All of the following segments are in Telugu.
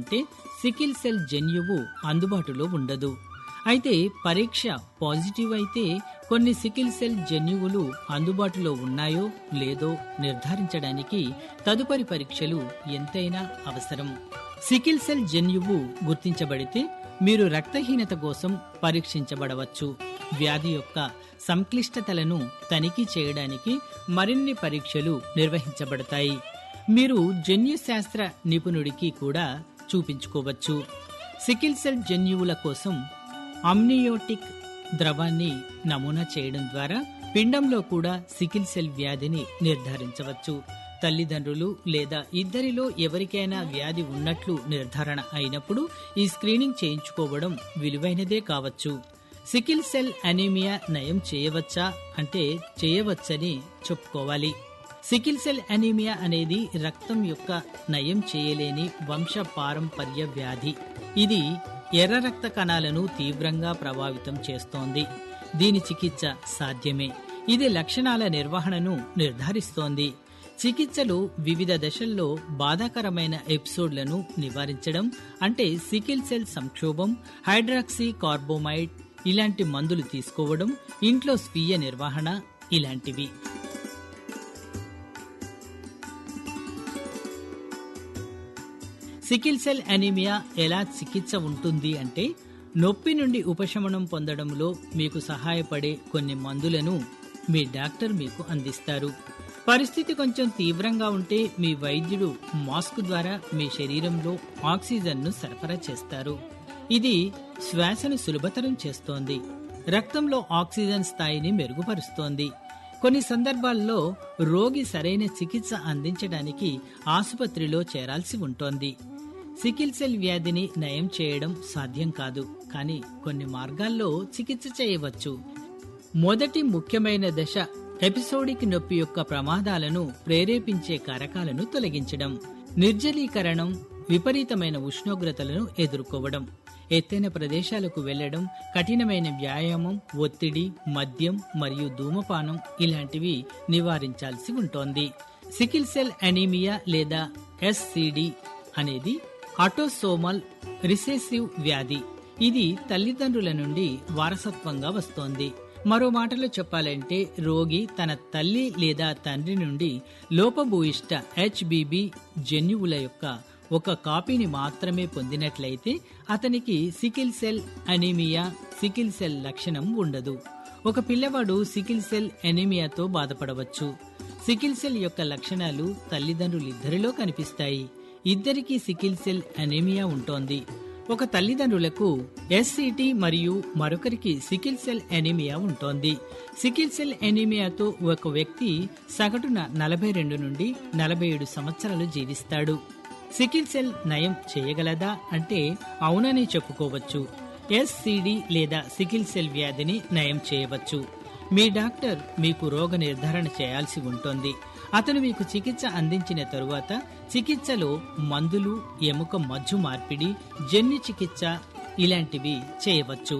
అంటే సికిల్ సెల్ జన్యువు అందుబాటులో ఉండదు అయితే పరీక్ష పాజిటివ్ అయితే కొన్ని సికిల్ సెల్ జన్యువులు అందుబాటులో ఉన్నాయో లేదో నిర్ధారించడానికి తదుపరి పరీక్షలు ఎంతైనా అవసరం సికిల్ సెల్ జన్యువు గుర్తించబడితే మీరు రక్తహీనత కోసం పరీక్షించబడవచ్చు వ్యాధి యొక్క సంక్లిష్టతలను తనిఖీ చేయడానికి మరిన్ని పరీక్షలు నిర్వహించబడతాయి మీరు జన్యుశాస్త్ర నిపుణుడికి కూడా చూపించుకోవచ్చు సికిల్ సెల్ జన్యువుల కోసం అమ్నియోటిక్ ద్రవాన్ని నమూనా చేయడం ద్వారా పిండంలో కూడా సికిల్ సెల్ వ్యాధిని నిర్ధారించవచ్చు తల్లిదండ్రులు లేదా ఇద్దరిలో ఎవరికైనా వ్యాధి ఉన్నట్లు నిర్ధారణ అయినప్పుడు ఈ స్క్రీనింగ్ చేయించుకోవడం విలువైనదే కావచ్చు సికిల్ సెల్ అనీమియా నయం చేయవచ్చా అంటే చేయవచ్చని చెప్పుకోవాలి సికిల్ సెల్ అనీమియా అనేది రక్తం యొక్క నయం చేయలేని వంశ పారంపర్య వ్యాధి ఇది ఎర్ర రక్త కణాలను తీవ్రంగా ప్రభావితం చేస్తోంది దీని చికిత్స సాధ్యమే ఇది లక్షణాల నిర్వహణను నిర్ధారిస్తోంది చికిత్సలు వివిధ దశల్లో బాధాకరమైన ఎపిసోడ్లను నివారించడం అంటే సికిల్ సెల్ సంక్షోభం హైడ్రాక్సీ కార్బోమైడ్ ఇలాంటి మందులు తీసుకోవడం ఇంట్లో స్వీయ నిర్వహణ ఇలాంటివి సికిల్ సెల్ అనీమియా ఎలా చికిత్స ఉంటుంది అంటే నొప్పి నుండి ఉపశమనం పొందడంలో మీకు సహాయపడే కొన్ని మందులను మీ డాక్టర్ మీకు అందిస్తారు పరిస్థితి కొంచెం తీవ్రంగా ఉంటే మీ వైద్యుడు మాస్క్ ద్వారా మీ శరీరంలో ఆక్సిజన్ను సరఫరా చేస్తారు ఇది శ్వాసను సులభతరం చేస్తోంది రక్తంలో ఆక్సిజన్ స్థాయిని మెరుగుపరుస్తోంది కొన్ని సందర్భాల్లో రోగి సరైన చికిత్స అందించడానికి ఆసుపత్రిలో చేరాల్సి ఉంటోంది సికిల్ సెల్ వ్యాధిని నయం చేయడం సాధ్యం కాదు కానీ కొన్ని మార్గాల్లో చికిత్స చేయవచ్చు మొదటి ముఖ్యమైన దశ ఎపిసోడిక్ నొప్పి యొక్క ప్రమాదాలను ప్రేరేపించే కారకాలను తొలగించడం నిర్జలీకరణం విపరీతమైన ఉష్ణోగ్రతలను ఎదుర్కోవడం ఎత్తైన ప్రదేశాలకు వెళ్లడం కఠినమైన వ్యాయామం ఒత్తిడి మద్యం మరియు ధూమపానం ఇలాంటివి నివారించాల్సి ఉంటోంది సికిల్ సెల్ అనీమియా లేదా ఎస్సిడి అనేది ఆటోసోమల్ రిసెసివ్ వ్యాధి ఇది తల్లిదండ్రుల నుండి వారసత్వంగా వస్తోంది మరో మాటలో చెప్పాలంటే రోగి తన తల్లి లేదా తండ్రి నుండి లోపభూయిష్ట హెచ్బిబి జన్యువుల యొక్క ఒక కాపీని మాత్రమే పొందినట్లయితే అతనికి sickle cell anaemia sickle cell లక్షణం ఉండదు ఒక పిల్లవాడు సికిల్ సెల్ ఎనీమియాతో బాధపడవచ్చు సికిల్ సెల్ యొక్క లక్షణాలు తల్లిదండ్రులిద్దరిలో కనిపిస్తాయి ఇద్దరికీ సికిల్ సెల్ అనీమియా ఉంటోంది ఒక తల్లిదండ్రులకు ఎస్సిటి మరియు మరొకరికి సికిల్ సెల్ ఎనీమియా ఉంటోంది సికిల్ సెల్ ఎనీమియాతో ఒక వ్యక్తి సగటున నలభై రెండు నుండి నలభై ఏడు సంవత్సరాలు జీవిస్తాడు సికిల్ సెల్ నయం చేయగలదా అంటే అవునని చెప్పుకోవచ్చు ఎస్సిడి లేదా సికిల్ సెల్ వ్యాధిని నయం చేయవచ్చు మీ డాక్టర్ మీకు రోగ నిర్ధారణ చేయాల్సి ఉంటుంది అతను మీకు చికిత్స అందించిన తరువాత చికిత్సలో మందులు ఎముక మజ్జు మార్పిడి జన్యు చికిత్స ఇలాంటివి చేయవచ్చు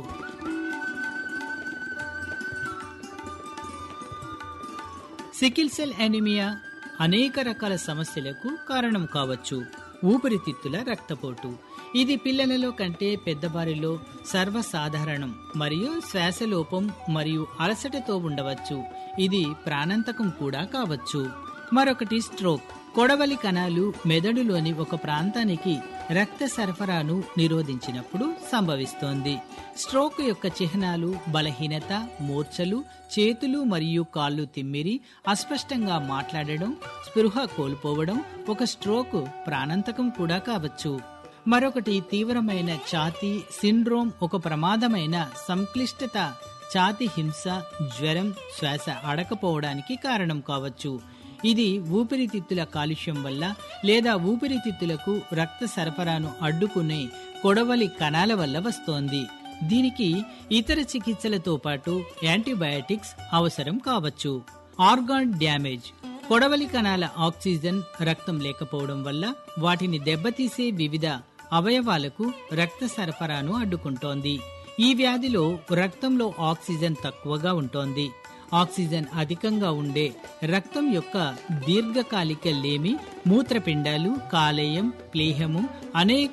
సికిల్ సెల్ ఎనిమియా అనేక రకాల సమస్యలకు కారణం కావచ్చు ఊపిరితిత్తుల రక్తపోటు ఇది పిల్లలలో కంటే పెద్దవారిలో సర్వసాధారణం మరియు శ్వాసలోపం మరియు అలసటతో ఉండవచ్చు ఇది ప్రాణాంతకం కూడా కావచ్చు మరొకటి స్ట్రోక్ కొడవలి కణాలు మెదడులోని ఒక ప్రాంతానికి రక్త సరఫరాను నిరోధించినప్పుడు సంభవిస్తోంది స్ట్రోక్ యొక్క చిహ్నాలు బలహీనత మూర్ఛలు చేతులు మరియు కాళ్ళు తిమ్మిరి అస్పష్టంగా మాట్లాడడం స్పృహ కోల్పోవడం ఒక స్ట్రోక్ ప్రాణాంతకం కూడా కావచ్చు మరొకటి తీవ్రమైన ఛాతీ సిండ్రోమ్ ఒక ప్రమాదమైన సంక్లిష్టత ఛాతి హింస జ్వరం శ్వాస అడకపోవడానికి కారణం కావచ్చు ఇది ఊపిరితిత్తుల కాలుష్యం వల్ల లేదా ఊపిరితిత్తులకు రక్త సరఫరాను అడ్డుకునే కొడవలి కణాల వల్ల వస్తోంది దీనికి ఇతర చికిత్సలతో పాటు యాంటీబయాటిక్స్ అవసరం కావచ్చు ఆర్గాన్ డ్యామేజ్ కొడవలి కణాల ఆక్సిజన్ రక్తం లేకపోవడం వల్ల వాటిని దెబ్బతీసే వివిధ అవయవాలకు రక్త సరఫరాను అడ్డుకుంటోంది ఈ వ్యాధిలో రక్తంలో ఆక్సిజన్ తక్కువగా ఉంటోంది ఆక్సిజన్ అధికంగా ఉండే రక్తం యొక్క దీర్ఘకాలిక లేమి మూత్రపిండాలు కాలేయం ప్లీహము అనేక